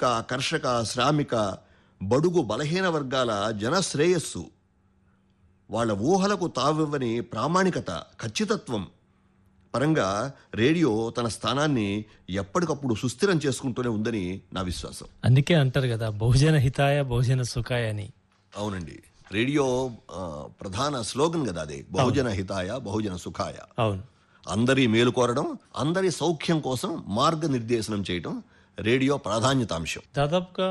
కార్మిక కర్షక శ్రామిక బడుగు బలహీన వర్గాల జన శ్రేయస్సు వాళ్ళ ఊహలకు తావివ్వని ప్రామాణికత ఖచ్చితత్వం పరంగా రేడియో తన స్థానాన్ని ఎప్పటికప్పుడు సుస్థిరం చేసుకుంటూనే ఉందని నా విశ్వాసం అందుకే అంటారు కదా బహుజన హితాయ బహుజన సుఖాయ అని అవునండి రేడియో ఆ, ప్రధాన స్లోగన్ కదా అది బహుజన హితాయ బహుజన సుఖాయ అవును అందరి మేలు కోరడం అందరి సౌఖ్యం కోసం మార్గనిర్దేశనం చేయడం రేడియో ప్రాధాన్యతాంశం దాదాపుగా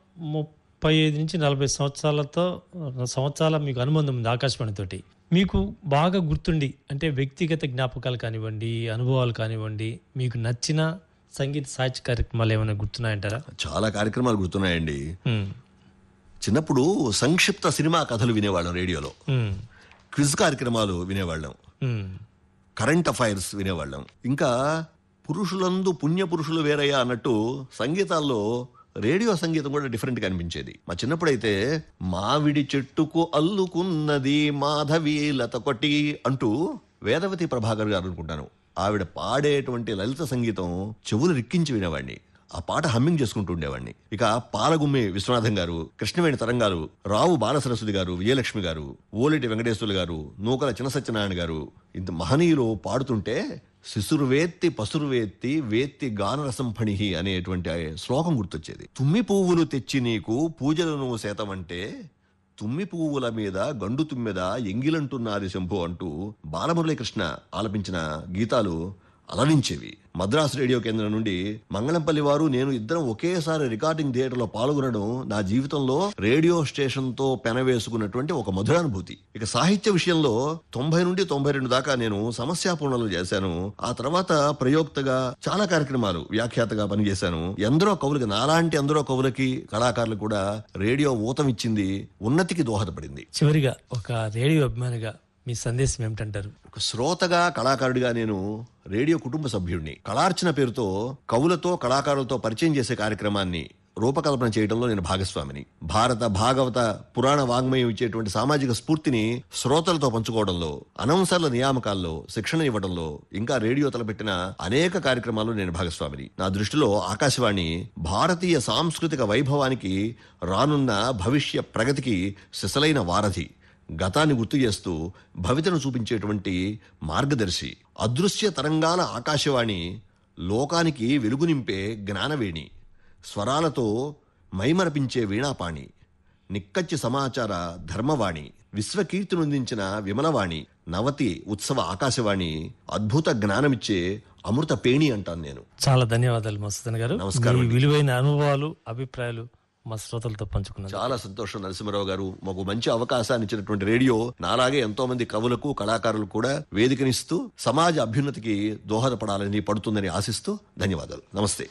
ముప్పై ఐదు నుంచి నలభై సంవత్సరాలతో సంవత్సరాల మీకు అనుబంధం ఉంది ఆకాశవాణితోటి మీకు బాగా గుర్తుండి అంటే వ్యక్తిగత జ్ఞాపకాలు కానివ్వండి అనుభవాలు కానివ్వండి మీకు నచ్చిన సంగీత సాహిత్య కార్యక్రమాలు ఏమైనా గుర్తున్నాయంటారా చాలా కార్యక్రమాలు గుర్తున్నాయండి ఉమ్, చిన్నప్పుడు సంక్షిప్త సినిమా కథలు వినేవాళ్ళం రేడియోలో ఉమ్, క్విజ్ కార్యక్రమాలు వినేవాళ్ళం ఉమ్, కరెంట్ అఫైర్స్ వినేవాళ్ళం ఇంకా పురుషులందు పుణ్య పురుషులు వేరయ్యా అన్నట్టు సంగీతాల్లో రేడియో సంగీతం కూడా డిఫరెంట్గా అనిపించేది మా చిన్నప్పుడైతే మావిడి చెట్టుకు అల్లుకున్నది మాధవి లతకొటి అంటూ వేదవతి ప్రభాకర్ గారు అనుకుంటాను ఆవిడ పాడేటువంటి లలిత సంగీతం చెవులు రిక్కించి వినేవాడిని ఆ పాట హమ్మింగ్ చేసుకుంటూ ఉండేవాడిని ఇక పాలగుమ్మి విశ్వనాథం గారు కృష్ణవేణి తరంగారు రావు బాలసరస్వతి గారు విజయలక్ష్మి గారు ఓలేటి వెంకటేశ్వర్లు గారు నూకల చిన్న సత్యనారాయణ గారు ఇంత మహనీయులు పాడుతుంటే శిశురు వేత్తి పసురు వేత్తి వేత్తి గానరసం ఫణిహి అనేటువంటి శ్లోకం గుర్తొచ్చేది తుమ్మి పువ్వులు తెచ్చి నీకు పూజలను శాతమంటే తుమ్మి పువ్వుల మీద గండు తుమ్మెద ఎంగిలంటున్నది శంభు అంటూ బాలమురళీకృష్ణ ఆలపించిన గీతాలు అలరించేవి మద్రాసు రేడియో కేంద్రం నుండి మంగళంపల్లి వారు నేను ఇద్దరం ఒకేసారి రికార్డింగ్ థియేటర్లో పాల్గొనడం నా జీవితంలో రేడియో స్టేషన్ తో పెనవేసుకున్నటువంటి ఒక మధురానుభూతి ఇక సాహిత్య విషయంలో తొంభై నుండి తొంభై రెండు దాకా నేను సమస్యాపూర్ణలు చేశాను ఆ తర్వాత ప్రయోక్తగా చాలా కార్యక్రమాలు వ్యాఖ్యాతగా పనిచేశాను ఎందరో కవులకి నాలాంటి ఎందరో కవులకి కళాకారులకు కూడా రేడియో ఊతమిచ్చింది ఉన్నతికి దోహదపడింది చివరిగా ఒక రేడియో అభిమానిగా మీ సందేశం ఏమిటంటారు ఒక శ్రోతగా కళాకారుడిగా నేను రేడియో కుటుంబ సభ్యుడిని కళార్చన పేరుతో కవులతో కళాకారులతో పరిచయం చేసే కార్యక్రమాన్ని రూపకల్పన చేయడంలో నేను భాగస్వామిని భారత భాగవత పురాణ వాంగ్మయం ఇచ్చేటువంటి సామాజిక స్ఫూర్తిని శ్రోతలతో పంచుకోవడంలో అనౌన్సర్ల నియామకాల్లో శిక్షణ ఇవ్వడంలో ఇంకా రేడియో తలపెట్టిన అనేక కార్యక్రమాల్లో నేను భాగస్వామిని నా దృష్టిలో ఆకాశవాణి భారతీయ సాంస్కృతిక వైభవానికి రానున్న భవిష్య ప్రగతికి సిసలైన వారధి గతాన్ని గుర్తు చేస్తూ భవితను చూపించేటువంటి మార్గదర్శి అదృశ్య తరంగాల ఆకాశవాణి లోకానికి వెలుగు నింపే జ్ఞానవేణి స్వరాలతో మైమరపించే వీణాపాణి నిక్కచ్చి సమాచార ధర్మవాణి విశ్వకీర్తినొందించిన విమలవాణి నవతి ఉత్సవ ఆకాశవాణి అద్భుత జ్ఞానమిచ్చే అమృత పేణి అంటాను నేను చాలా ధన్యవాదాలు మసూదన్ గారు నమస్కారం మీ విలువైన అనుభవాలు అభిప్రాయాలు మా శ్రోతలతో పంచుకున్నారు చాలా సంతోషం నరసింహరావు గారు మాకు మంచి అవకాశాన్ని ఇచ్చినటువంటి రేడియో నాలాగే ఎంతో మంది కవులకు కళాకారులకు కూడా వేదికనిస్తూ సమాజ అభ్యున్నతికి దోహదపడాలని పడుతుందని ఆశిస్తూ ధన్యవాదాలు నమస్తే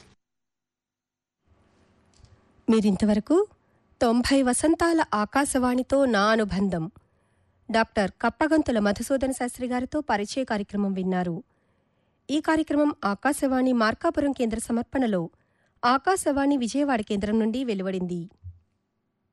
మీరింతవరకు తొంభై వసంతాల ఆకాశవాణితో నా అనుబంధం డాక్టర్ కప్పగంతుల మధుసూదన శాస్త్రి గారితో పరిచయ కార్యక్రమం విన్నారు ఈ కార్యక్రమం ఆకాశవాణి మార్కాపురం కేంద్ర సమర్పణలో ఆకాశవాణి విజయవాడ కేంద్రం నుండి వెలువడింది